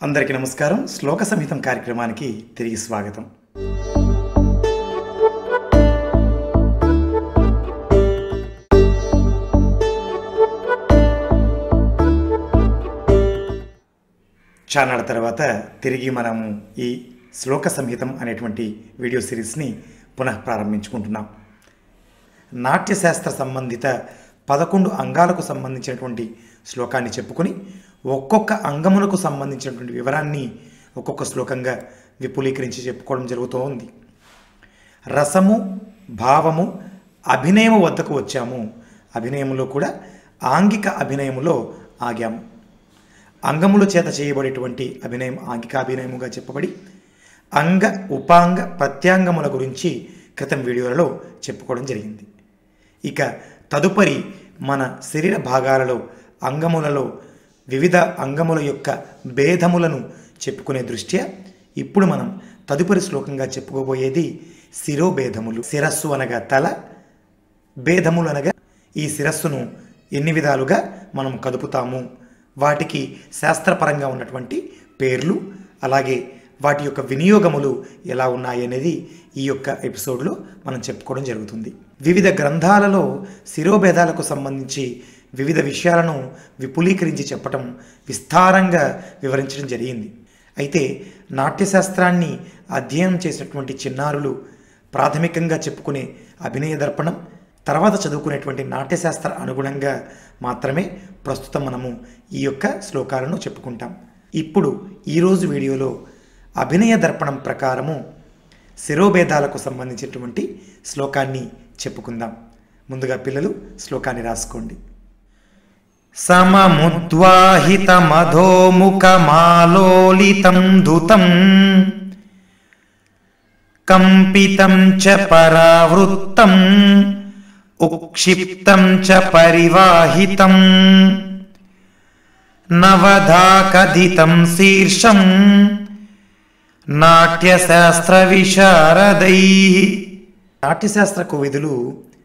అందరికీ నమస్కారం శ్లోక సంహితం కార్యక్రమానికి తిరిగి స్వాగతం చానాళ్ళ తర్వాత తిరిగి మనము ఈ శ్లోక సంహితం అనేటువంటి వీడియో సిరీస్ని పునః ప్రారంభించుకుంటున్నాం నాట్యశాస్త్ర సంబంధిత పదకొండు అంగాలకు సంబంధించినటువంటి శ్లోకాన్ని చెప్పుకొని ఒక్కొక్క అంగములకు సంబంధించినటువంటి వివరాన్ని ఒక్కొక్క శ్లోకంగా విపులీకరించి చెప్పుకోవడం జరుగుతూ ఉంది రసము భావము అభినయము వద్దకు వచ్చాము అభినయములో కూడా ఆంగిక అభినయములో ఆగాము అంగముల చేత చేయబడేటువంటి అభినయం ఆంగిక అభినయముగా చెప్పబడి అంగ ఉపాంగ ప్రత్యాంగముల గురించి క్రితం వీడియోలలో చెప్పుకోవడం జరిగింది ఇక తదుపరి మన శరీర భాగాలలో అంగములలో వివిధ అంగముల యొక్క భేదములను చెప్పుకునే దృష్ట్యా ఇప్పుడు మనం తదుపరి శ్లోకంగా చెప్పుకోబోయేది శిరోభేదములు శిరస్సు అనగా తల భేదములు అనగా ఈ శిరస్సును ఎన్ని విధాలుగా మనం కదుపుతాము వాటికి శాస్త్రపరంగా ఉన్నటువంటి పేర్లు అలాగే వాటి యొక్క వినియోగములు ఎలా ఉన్నాయి అనేది ఈ యొక్క ఎపిసోడ్లో మనం చెప్పుకోవడం జరుగుతుంది వివిధ గ్రంథాలలో శిరోభేదాలకు సంబంధించి వివిధ విషయాలను విపులీకరించి చెప్పటం విస్తారంగా వివరించడం జరిగింది అయితే నాట్యశాస్త్రాన్ని అధ్యయనం చేసినటువంటి చిన్నారులు ప్రాథమికంగా చెప్పుకునే అభినయ దర్పణం తర్వాత చదువుకునేటువంటి నాట్యశాస్త్ర అనుగుణంగా మాత్రమే ప్రస్తుతం మనము ఈ యొక్క శ్లోకాలను చెప్పుకుంటాం ఇప్పుడు ఈరోజు వీడియోలో అభినయ దర్పణం ప్రకారము శిరోభేదాలకు సంబంధించినటువంటి శ్లోకాన్ని చెప్పుకుందాం ముందుగా పిల్లలు శ్లోకాన్ని రాసుకోండి సమముద్వాహితమధోముఖమాలోలితం ధుతం కంపితం చ పరావృత్తం ఉక్షిప్తం చ పరివాహితం నవధాకథితం శీర్షం నాట్యశాస్త్ర విశారదై నాట్యశాస్త్ర కోవిదులు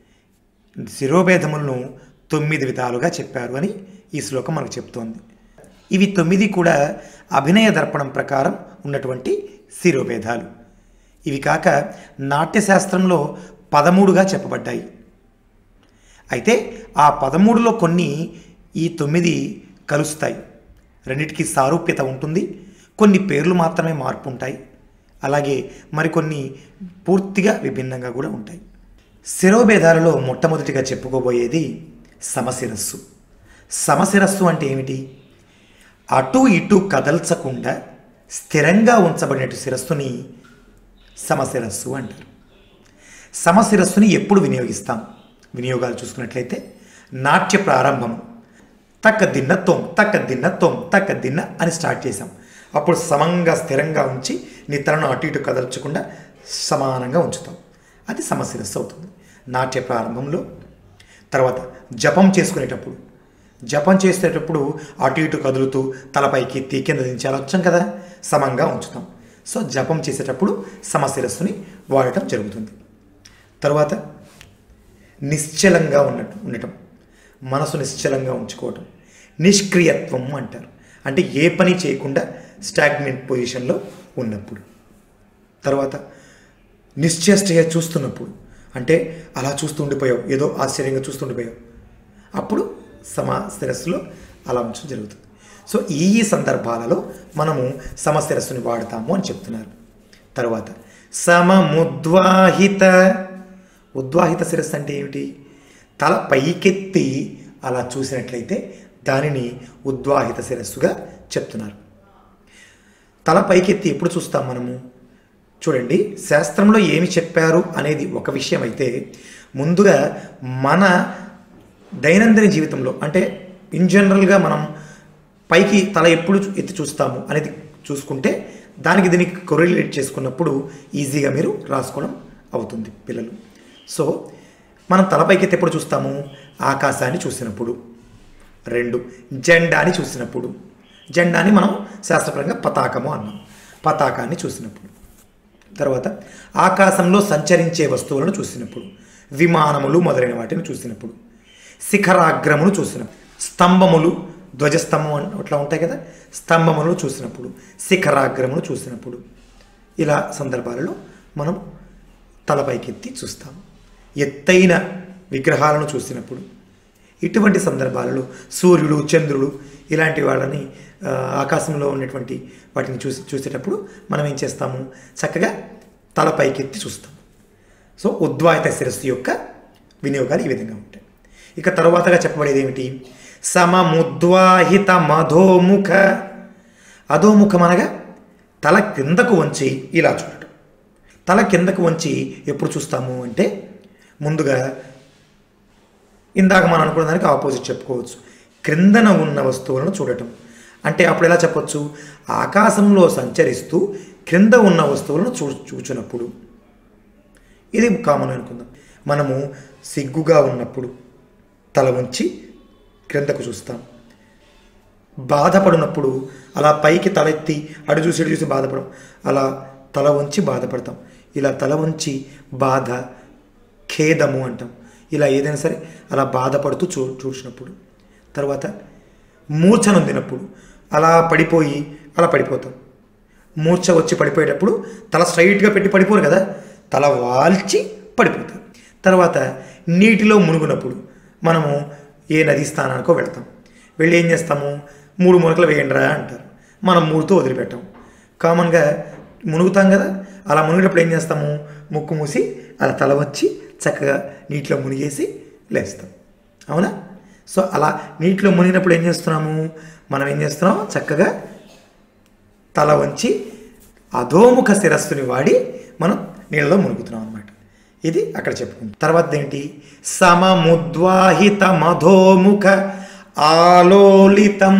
శిరోభేదములను తొమ్మిది విధాలుగా చెప్పారు అని ఈ శ్లోకం మనకు చెప్తోంది ఇవి తొమ్మిది కూడా అభినయ దర్పణం ప్రకారం ఉన్నటువంటి శిరోభేదాలు ఇవి కాక నాట్యశాస్త్రంలో పదమూడుగా చెప్పబడ్డాయి అయితే ఆ పదమూడులో కొన్ని ఈ తొమ్మిది కలుస్తాయి రెండిటికి సారూప్యత ఉంటుంది కొన్ని పేర్లు మాత్రమే మార్పు ఉంటాయి అలాగే మరికొన్ని పూర్తిగా విభిన్నంగా కూడా ఉంటాయి శిరోభేదాలలో మొట్టమొదటిగా చెప్పుకోబోయేది సమశిరస్సు సమశిరస్సు అంటే ఏమిటి అటు ఇటు కదల్చకుండా స్థిరంగా ఉంచబడినట్టు శిరస్సుని సమశిరస్సు అంటారు సమశిరస్సుని ఎప్పుడు వినియోగిస్తాం వినియోగాలు చూసుకున్నట్లయితే నాట్య ప్రారంభం తక్క దిన్న తొమ్ తక్క దిన్న తొమ్ తక్క దిన్న అని స్టార్ట్ చేసాం అప్పుడు సమంగా స్థిరంగా ఉంచి నిద్రను అటు ఇటు కదల్చకుండా సమానంగా ఉంచుతాం అది సమశిరస్సు అవుతుంది నాట్య ప్రారంభంలో తర్వాత జపం చేసుకునేటప్పుడు జపం చేసేటప్పుడు అటు ఇటు కదులుతూ తలపైకి ఎత్తి కింద దించి అలా వచ్చాం కదా సమంగా ఉంచుతాం సో జపం చేసేటప్పుడు సమశిరస్సుని వాడటం జరుగుతుంది తర్వాత నిశ్చలంగా ఉన్నట్టు ఉండటం మనసు నిశ్చలంగా ఉంచుకోవటం నిష్క్రియత్వం అంటారు అంటే ఏ పని చేయకుండా స్టాగ్నెంట్ పొజిషన్లో ఉన్నప్పుడు తర్వాత నిశ్చేష్టగా చూస్తున్నప్పుడు అంటే అలా చూస్తూ ఉండిపోయావు ఏదో ఆశ్చర్యంగా చూస్తూ ఉండిపోయావు అప్పుడు సమా శిరస్సులో అలా ఉంచడం జరుగుతుంది సో ఈ ఈ సందర్భాలలో మనము సమశిరస్సుని వాడతాము అని చెప్తున్నారు తర్వాత సమముద్వాహిత ఉద్వాహిత శిరస్సు అంటే ఏమిటి తల పైకెత్తి అలా చూసినట్లయితే దానిని ఉద్వాహిత శిరస్సుగా చెప్తున్నారు తల పైకెత్తి ఎప్పుడు చూస్తాం మనము చూడండి శాస్త్రంలో ఏమి చెప్పారు అనేది ఒక విషయం అయితే ముందుగా మన దైనందిన జీవితంలో అంటే ఇన్ జనరల్గా మనం పైకి తల ఎప్పుడు ఎత్తి చూస్తాము అనేది చూసుకుంటే దానికి దీనికి కొరిలేట్ చేసుకున్నప్పుడు ఈజీగా మీరు రాసుకోవడం అవుతుంది పిల్లలు సో మనం తలపైకి ఎత్తి ఎప్పుడు చూస్తాము ఆకాశాన్ని చూసినప్పుడు రెండు జెండాని చూసినప్పుడు జెండాని మనం శాస్త్రపరంగా పతాకము అన్నాం పతాకాన్ని చూసినప్పుడు తర్వాత ఆకాశంలో సంచరించే వస్తువులను చూసినప్పుడు విమానములు మొదలైన వాటిని చూసినప్పుడు శిఖరాగ్రమును చూసినప్పుడు స్తంభములు ధ్వజస్తంభం అన్- అట్లా ఉంటాయి కదా స్తంభములను చూసినప్పుడు శిఖరాగ్రమును చూసినప్పుడు ఇలా సందర్భాలలో మనం తలపైకెత్తి చూస్తాం ఎత్తైన విగ్రహాలను చూసినప్పుడు ఇటువంటి సందర్భాలలో సూర్యుడు చంద్రుడు ఇలాంటి వాళ్ళని ఆ, ఆకాశంలో ఉన్నటువంటి వాటిని చూసి చూసేటప్పుడు మనం ఏం చేస్తాము చక్కగా తలపైకెత్తి చూస్తాం సో ఉద్వాయిత శిరస్సు యొక్క వినియోగాలు ఈ విధంగా ఉంటాయి ఇక తరువాతగా చెప్పబడేది ఏమిటి సమముద్వాహిత మధోముఖ అధోముఖం అనగా తల కిందకు వంచి ఇలా చూడటం తల కిందకు వంచి ఎప్పుడు చూస్తాము అంటే ముందుగా ఇందాక మనం అనుకున్న దానికి ఆపోజిట్ చెప్పుకోవచ్చు క్రిందన ఉన్న వస్తువులను చూడటం అంటే అప్పుడు ఎలా చెప్పొచ్చు ఆకాశంలో సంచరిస్తూ క్రింద ఉన్న వస్తువులను చూ చూచినప్పుడు ఇది కామన్ అనుకుందాం మనము సిగ్గుగా ఉన్నప్పుడు తల వంచి క్రిందకు చూస్తాం బాధపడినప్పుడు అలా పైకి తలెత్తి అడు చూసి ఇటు చూసి బాధపడం అలా తల వంచి బాధపడతాం ఇలా తల వంచి బాధ ఖేదము అంటాం ఇలా ఏదైనా సరే అలా బాధపడుతూ చూ చూసినప్పుడు తర్వాత మూర్ఛ నొందినప్పుడు అలా పడిపోయి అలా పడిపోతాం మూర్ఛ వచ్చి పడిపోయేటప్పుడు తల స్ట్రైట్గా పెట్టి పడిపోరు కదా తల వాల్చి పడిపోతాం తర్వాత నీటిలో మునుగునప్పుడు మనము ఏ నదీ స్థానానికో వెళ్తాం వెళ్ళి ఏం చేస్తాము మూడు మునకలు వేయండిరా అంటారు మనం మూడుతో వదిలిపెట్టాం కామన్గా మునుగుతాం కదా అలా మునిగేటప్పుడు ఏం చేస్తాము ముక్కు మూసి అలా తల వచ్చి చక్కగా నీటిలో మునిగేసి లేస్తాం అవునా సో అలా నీటిలో మునిగినప్పుడు ఏం చేస్తున్నాము మనం ఏం చేస్తున్నాం చక్కగా తల వంచి అధోముఖ శిరస్సుని వాడి మనం నీళ్ళలో మునుగుతున్నాం అనమాట ఇది అక్కడ చెప్పుకుంటాం తర్వాత ఏంటి సమముద్వాహిత మధోముఖ ఆలోలితం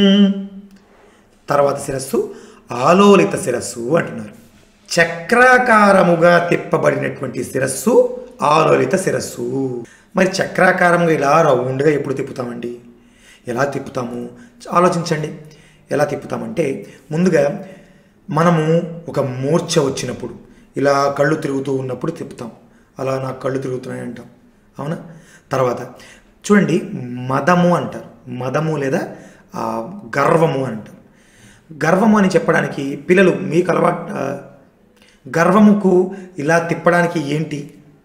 తర్వాత శిరస్సు ఆలోలిత శిరస్సు అంటున్నారు చక్రాకారముగా తిప్పబడినటువంటి శిరస్సు ఆలోలిత శిరస్సు మరి చక్రాకారంగా ఇలా రౌండ్గా ఎప్పుడు తిప్పుతామండి ఎలా తిప్పుతాము ఆలోచించండి ఎలా తిప్పుతామంటే ముందుగా మనము ఒక మూర్ఛ వచ్చినప్పుడు ఇలా కళ్ళు తిరుగుతూ ఉన్నప్పుడు తిప్పుతాం అలా నాకు కళ్ళు తిరుగుతున్నాయి అంటాం అవునా తర్వాత చూడండి మదము అంటారు మదము లేదా ఆ, గర్వము అంటారు గర్వము అని చెప్పడానికి పిల్లలు మీకు అలవాటు ఆ, గర్వముకు ఇలా తిప్పడానికి ఏంటి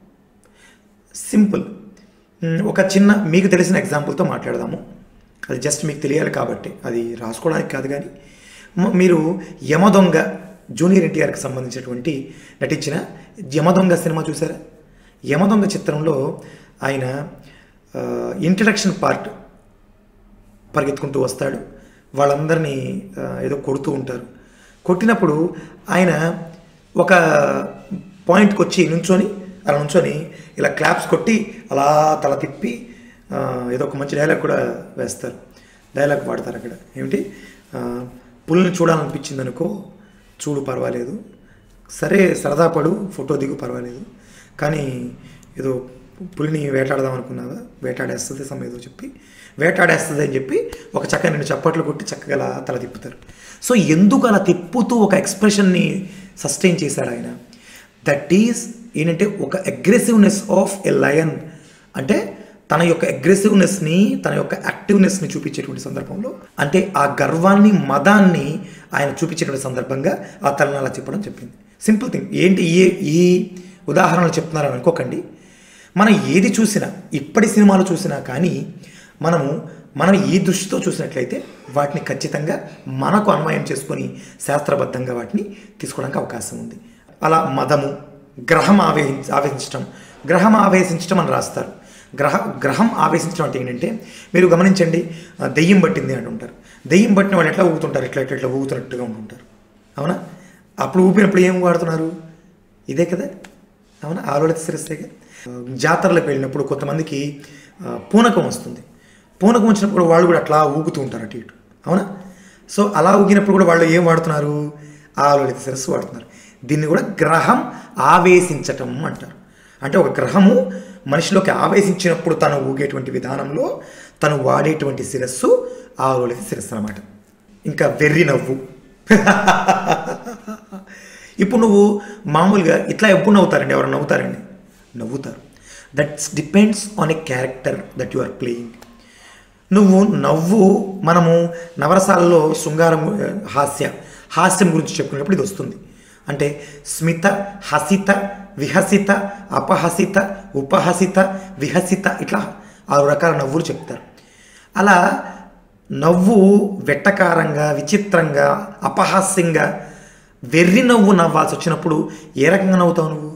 సింపుల్ మ్, ఒక చిన్న మీకు తెలిసిన ఎగ్జాంపుల్తో మాట్లాడదాము అది జస్ట్ మీకు తెలియాలి కాబట్టి అది రాసుకోవడానికి కాదు కానీ మ- మీరు యమదొంగ జూనియర్ ఎన్టీఆర్కి సంబంధించినటువంటి నటించిన యమదొంగ సినిమా చూసారా యమదొంగ చిత్రంలో ఆయన ఇంట్రడక్షన్ పార్ట్ పరిగెత్తుకుంటూ వస్తాడు వాళ్ళందరినీ ఆ, ఏదో కొడుతూ ఉంటారు కొట్టినప్పుడు ఆయన ఒక పాయింట్కి వచ్చి నుంచొని అలా నుంచొని ఇలా క్లాప్స్ కొట్టి అలా తల తిప్పి ఆ, ఏదో ఒక మంచి డైలాగ్ కూడా వేస్తారు డైలాగ్ వాడతారు అక్కడ ఏమిటి ఆ, పుల్ని చూడాలనిపించింది అనుకో చూడు పర్వాలేదు సరే సరదా పడు ఫోటో దిగు పర్వాలేదు కానీ ఏదో పులిని వేటాడదాం అనుకున్నావా వేటాడేస్తుంది సమ ఏదో చెప్పి వేటాడేస్తుంది అని చెప్పి ఒక చక్కగా రెండు చప్పట్లు కొట్టి చక్కగా అలా తల తిప్పుతారు సో ఎందుకు అలా తిప్పుతూ ఒక ఎక్స్ప్రెషన్ని సస్టైన్ చేశారు ఆయన దట్ ఈస్ ఏంటంటే ఒక అగ్రెసివ్నెస్ ఆఫ్ ఎ లయన్ అంటే తన యొక్క అగ్రెసివ్నెస్ని తన యొక్క యాక్టివ్నెస్ని చూపించేటువంటి సందర్భంలో అంటే ఆ గర్వాన్ని మదాన్ని ఆయన చూపించేటువంటి సందర్భంగా ఆ తలను అలా చెప్పడం చెప్పింది సింపుల్ థింగ్ ఏంటి ఈ ఈ ఉదాహరణలు చెప్తున్నారని అనుకోకండి మనం ఏది చూసినా ఇప్పటి సినిమాలు చూసినా కానీ మనము మనం ఈ దృష్టితో చూసినట్లయితే వాటిని ఖచ్చితంగా మనకు అన్వయం చేసుకొని శాస్త్రబద్ధంగా వాటిని తీసుకోవడానికి అవకాశం ఉంది అలా మదము గ్రహం ఆవేశ ఆవేశించడం గ్రహం ఆవేశించడం అని రాస్తారు గ్రహ గ్రహం ఆవేశించడం అంటే ఏంటంటే మీరు గమనించండి ఆ, దెయ్యం పట్టింది అంటుంటారు దెయ్యం పట్టిన వాళ్ళు ఎట్లా ఊగుతుంటారు ఇట్లా ఇట్లా ఇట్లా ఊగుతున్నట్టుగా ఉంటుంటారు అవునా అప్పుడు ఊపినప్పుడు ఏం వాడుతున్నారు ఇదే కదా అవునా ఆలోలిత శిరస్సే కదా ఆ, జాతరలకు వెళ్ళినప్పుడు కొంతమందికి ఆ, పూనకం వస్తుంది పూనకం వచ్చినప్పుడు వాళ్ళు కూడా అట్లా ఊగుతూ ఉంటారు అటు ఇటు అవునా సో అలా ఊగినప్పుడు కూడా వాళ్ళు ఏం వాడుతున్నారు ఆలోలిత శిరస్సు వాడుతున్నారు దీన్ని కూడా గ్రహం ఆవేశించటం అంటారు అంటే ఒక గ్రహము మనిషిలోకి ఆవేశించినప్పుడు తను ఊగేటువంటి విధానంలో తను వాడేటువంటి శిరస్సు ఆలోలిత శిరస్సు అనమాట ఇంకా వెర్రి నవ్వు ఇప్పుడు నువ్వు మామూలుగా ఇట్లా ఎప్పుడు నవ్వుతారండి ఎవరు నవ్వుతారండి నవ్వుతారు that's depends on a character that you are playing నువ్వు నవ్వు మనము నవరసాలలో శృంగారం ఆ, హాస్య హాస్యం గురించి చెప్పుకునేటప్పుడు ఇది వస్తుంది అంటే స్మిత హసిత విహసిత అపహసిత ఉపహసిత విహసిత ఇట్లా ఆరు రకాల నవ్వులు చెప్తారు అలా నవ్వు వెట్టకారంగా విచిత్రంగా అపహాస్యంగా వెర్రి నవ్వు నవ్వాల్సి వచ్చినప్పుడు ఏ రకంగా నవ్వుతావు నువ్వు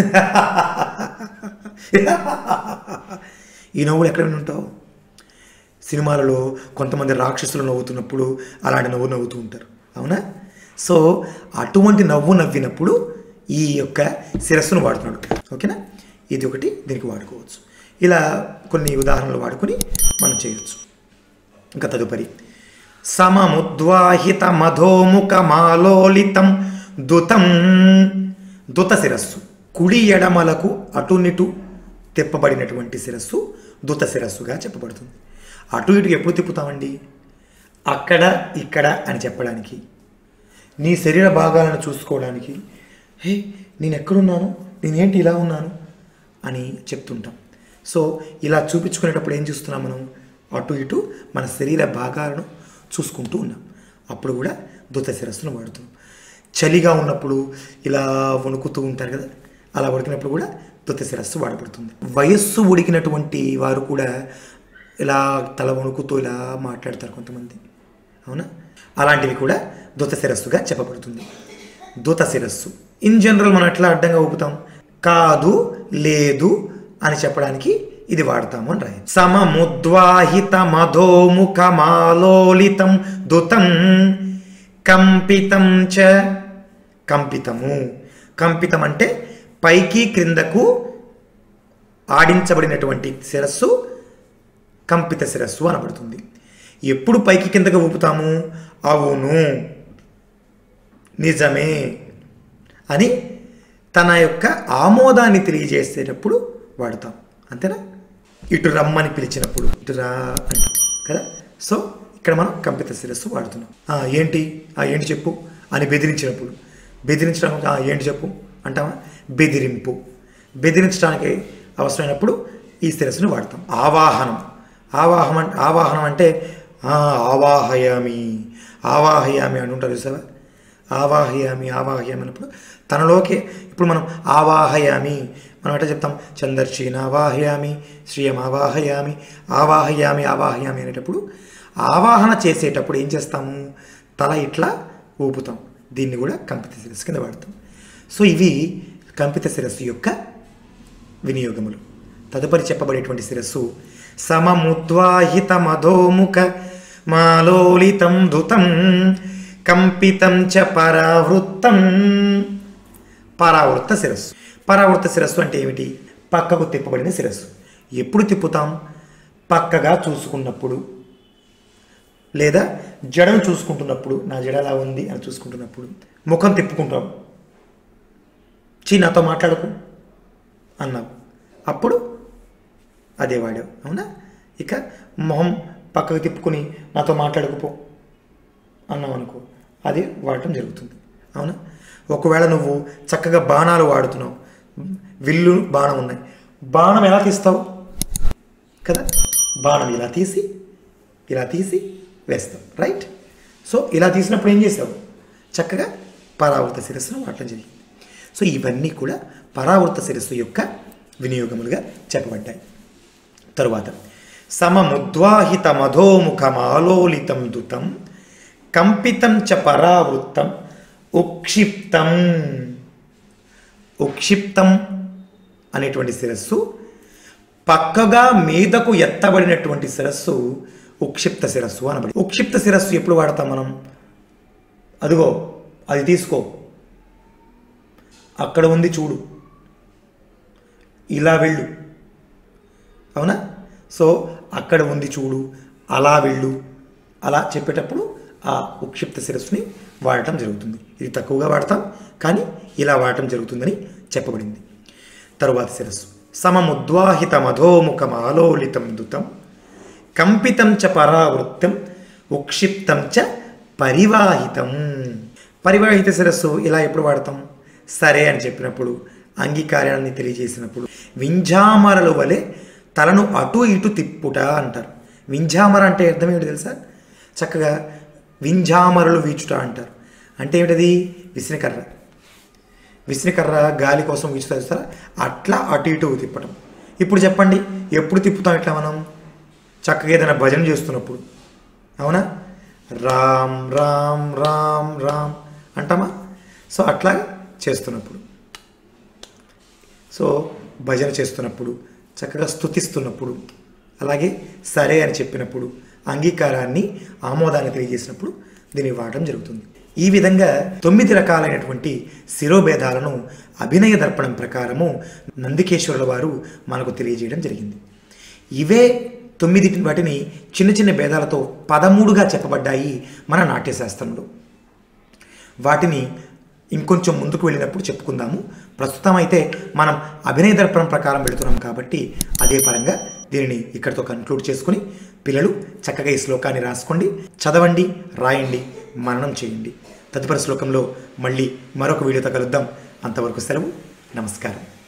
ఈ నవ్వులు ఎక్కడ విని ఉంటావు సినిమాలలో కొంతమంది రాక్షసులు నవ్వుతున్నప్పుడు అలాంటి నవ్వు నవ్వుతూ ఉంటారు అవునా సో అటువంటి నవ్వు నవ్వినప్పుడు ఈ యొక్క శిరస్సును వాడుతున్నాడు ఓకేనా ఇది ఒకటి దీనికి వాడుకోవచ్చు ఇలా కొన్ని ఉదాహరణలు వాడుకొని మనం చేయొచ్చు ఇంకా తదుపరి సమముద్వాహిత మధోముఖ మాలోలితం దుతం దుత శిరస్సు కుడి ఎడమలకు అటునిటు తిప్పబడినటువంటి శిరస్సు దుత శిరస్సుగా చెప్పబడుతుంది అటు ఇటు ఎప్పుడు తిప్పుతామండి అక్కడ ఇక్కడ అని చెప్పడానికి నీ శరీర భాగాలను చూసుకోవడానికి హే నేను ఎక్కడున్నాను నేనేంటి ఇలా ఉన్నాను అని చెప్తుంటాం సో ఇలా చూపించుకునేటప్పుడు ఏం చూస్తున్నాం మనం అటు ఇటు మన శరీర భాగాలను చూసుకుంటూ ఉన్నాం అప్పుడు కూడా దుత శిరస్సును వాడుతున్నాం చలిగా ఉన్నప్పుడు ఇలా వణుకుతూ ఉంటారు కదా అలా ఉడికినప్పుడు కూడా దుత శిరస్సు వాడబడుతుంది వయస్సు ఉడికినటువంటి వారు కూడా ఇలా తల వణుకుతూ ఇలా మాట్లాడతారు కొంతమంది అవునా అలాంటివి కూడా దుత శిరస్సుగా చెప్పబడుతుంది దుత శిరస్సు ఇన్ జనరల్ మనం ఎట్లా అడ్డంగా ఊపుతాం కాదు లేదు అని చెప్పడానికి ఇది వాడతాము అని రాయి సమముద్వాహిత మధోముఖ మాలోలితం దుతం కంపితం చ కంపితము కంపితం అంటే పైకి క్రిందకు ఆడించబడినటువంటి శిరస్సు కంపిత శిరస్సు అనబడుతుంది ఎప్పుడు పైకి కిందకు ఊపుతాము అవును నిజమే అని తన యొక్క ఆమోదాన్ని తెలియజేసేటప్పుడు వాడతాం అంతేనా ఇటు రమ్మని పిలిచినప్పుడు ఇటు రా అంటాం కదా సో ఇక్కడ మనం కంపిత శిరస్సు వాడుతున్నాం "ఆ, ఏంటి ఆ ఏంటి చెప్పు అని బెదిరించినప్పుడు బెదిరించడం "ఆ, ఏంటి చెప్పు అంటామా బెదిరింపు బెదిరించడానికి అవసరమైనప్పుడు ఈ శిరస్సును వాడతాం ఆవాహనం ఆవాహనం ఆవాహనం అంటే "ఆ, ఆవాహయామి ఆవాహయామి అని ఉంటారు చూసావా ఆవాహయామి ఆవాహయామి అన్నప్పుడు తనలోకి ఇప్పుడు మనం ఆవాహయామి మనం ఎట్లా చెప్తాం చందర్శీన ఆవాహయామి శ్రీయం ఆవాహయామి ఆవాహయామి ఆవాహయామి అనేటప్పుడు ఆవాహన చేసేటప్పుడు ఏం చేస్తాము తల ఇట్లా ఊపుతాం దీన్ని కూడా కంపిత శిరస్సు కింద వాడతాం సో ఇవి కంపిత శిరస్సు యొక్క వినియోగములు తదుపరి చెప్పబడేటువంటి శిరస్సు సమముద్వాహిత మధోముఖ మాలోలితం దుతం కంపితం చ పరావృత్తం పరావృత్త శిరస్సు పరావృత్త శిరస్సు అంటే ఏమిటి పక్కకు తిప్పబడిన శిరస్సు ఎప్పుడు తిప్పుతాం పక్కగా చూసుకున్నప్పుడు లేదా జడను చూసుకుంటున్నప్పుడు నా జడ ఎలా ఉంది అని చూసుకుంటున్నప్పుడు ముఖం తిప్పుకుంటాం చీ నాతో మాట్లాడకు అన్నావు అప్పుడు అదే వాడావు అవునా ఇక మొహం పక్కకు తిప్పుకొని నాతో మాట్లాడకపో అన్నావు అనుకో అది వాడటం జరుగుతుంది అవునా ఒకవేళ నువ్వు చక్కగా బాణాలు వాడుతున్నావు విల్లు బాణం ఉన్నాయి బాణం ఎలా తీస్తావు కదా బాణం ఇలా తీసి ఇలా తీసి వేస్తాం రైట్ సో ఇలా తీసినప్పుడు ఏం చేసావు చక్కగా పరావృత శిరస్సును వాడటం జరిగింది సో ఇవన్నీ కూడా పరావృత శిరస్సు యొక్క వినియోగములుగా చెప్పబడ్డాయి తరువాత సమముద్వాహిత మధోముఖమాలోలితం దుతం కంపితం చ పరావృత్తం ఉక్షిప్తం ఉక్షిప్తం అనేటువంటి శిరస్సు పక్కగా మీదకు ఎత్తబడినటువంటి శిరస్సు ఉక్షిప్త శిరస్సు అనబడి ఉక్షిప్త శిరస్సు ఎప్పుడు వాడతాం మనం అదిగో అది తీసుకో అక్కడ ఉంది చూడు ఇలా వెళ్ళు అవునా సో అక్కడ ఉంది చూడు అలా వెళ్ళు అలా చెప్పేటప్పుడు ఆ ఉక్షిప్త శిరస్సుని వాడటం జరుగుతుంది ఇది తక్కువగా వాడతాం కానీ ఇలా వాడటం జరుగుతుందని చెప్పబడింది తరువాత శిరస్సు సమముద్వాహిత మధోముఖం ఆలోలితం దుతం కంపితం చ పరావృత్తం ఉక్షిప్తం చ పరివాహితం పరివాహిత శిరస్సు ఇలా ఎప్పుడు వాడతాం సరే అని చెప్పినప్పుడు అంగీకారాన్ని తెలియజేసినప్పుడు వింజామరలు వలె తలను అటు ఇటు తిప్పుట అంటారు వింజామర అంటే అర్థం ఏమిటి తెలుసా చక్కగా వింజామరలు వీచుట అంటారు అంటే ఏమిటది విసినకర్ర విసినకర్ర గాలి కోసం వీచుతా చూస్తారా అట్లా అటు ఇటు తిప్పటం ఇప్పుడు చెప్పండి ఎప్పుడు తిప్పుతాం ఇట్లా మనం చక్కగా ఏదైనా భజన చేస్తున్నప్పుడు అవునా రామ్ రామ్ రామ్ రామ్ అంటామా సో అట్లా చేస్తున్నప్పుడు సో భజన చేస్తున్నప్పుడు చక్కగా స్తుతిస్తున్నప్పుడు అలాగే సరే అని చెప్పినప్పుడు అంగీకారాన్ని ఆమోదాన్ని తెలియజేసినప్పుడు దీన్ని వాడటం జరుగుతుంది ఈ విధంగా తొమ్మిది రకాలైనటువంటి శిరోభేదాలను అభినయ దర్పణం ప్రకారము నందికేశ్వరుల వారు మనకు తెలియజేయడం జరిగింది ఇవే తొమ్మిది వాటిని చిన్న చిన్న భేదాలతో పదమూడుగా చెప్పబడ్డాయి మన నాట్యశాస్త్రంలో వాటిని ఇంకొంచెం ముందుకు వెళ్ళినప్పుడు చెప్పుకుందాము ప్రస్తుతం అయితే మనం అభినయ దర్పణం ప్రకారం వెళుతున్నాం కాబట్టి అదే పరంగా దీనిని ఇక్కడితో కన్క్లూడ్ చేసుకుని పిల్లలు చక్కగా ఈ శ్లోకాన్ని రాసుకోండి చదవండి రాయండి మననం చేయండి తదుపరి శ్లోకంలో మళ్ళీ మరొక వీడియోతో కలుద్దాం అంతవరకు సెలవు నమస్కారం